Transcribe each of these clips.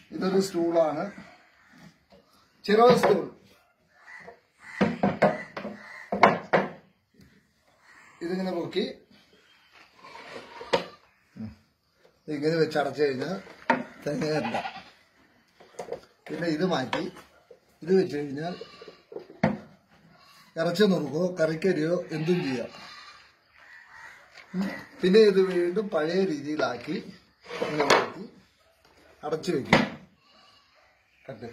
ഇതൊരു സ്റ്റൂളാണ് ചിറോ സ്റ്റൂൾ ഇതിങ്ങനെ പൊക്കി ഉം. ഇങ്ങനെ വെച്ച് അടച്ചു കഴിഞ്ഞാൽ തേങ്ങ വരണ്ട പിന്നെ ഇത് മാറ്റി ഇത് വെച്ച് കഴിഞ്ഞാൽ ഇറച്ചി നുറുക്കോ കറിക്കരിയോ എന്തും ചെയ്യാം ഉം. പിന്നെ ഇത് വീണ്ടും പഴയ രീതിയിലാക്കി ഇങ്ങനെ മാറ്റി അടച്ചു വെക്കും കണ്ട്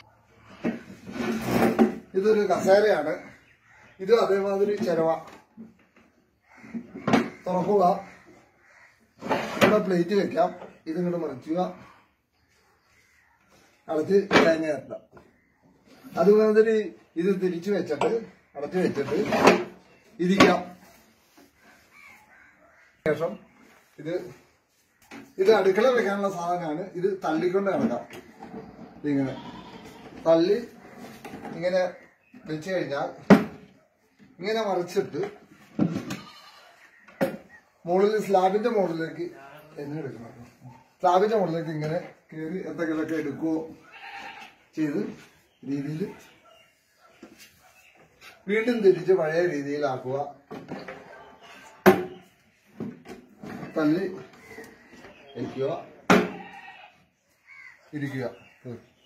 ഇതൊരു കസേരയാണ് ഇത് അതേമാതിരി ചെരവ തുറക്കുക ഇവിടെ പ്ലേറ്റ് വെക്കാം ഇതിങ്ങോട്ട് മറിക്കുക അടച്ച് തേങ്ങ ചേർത്താം അതുമാതിരി ഇത് തിരിച്ചു വെച്ചിട്ട് അടച്ചു വെച്ചിട്ട് ഇരിക്കാം ശേഷം ഇത് ഇത് അടുക്കള വെക്കാനുള്ള സാധനമാണ് ഇത് തള്ളിക്കൊണ്ട് കിടക്കാം ഇങ്ങനെ തള്ളി ഇങ്ങനെ വെച്ച് കഴിഞ്ഞാൽ ഇങ്ങനെ മറിച്ചിട്ട് മുകളിൽ സ്ലാബിന്റെ മുകളിലേക്ക് എന്നെ എടുക്കണം സ്ലാബിന്റെ മുകളിലേക്ക് ഇങ്ങനെ കയറി എന്തെങ്കിലുമൊക്കെ എടുക്കുകയോ ചെയ്ത് രീതിയിൽ വീണ്ടും തിരിച്ച് പഴയ രീതിയിലാക്കുക തള്ളി വയ്ക്കുക ഇരിക്കുക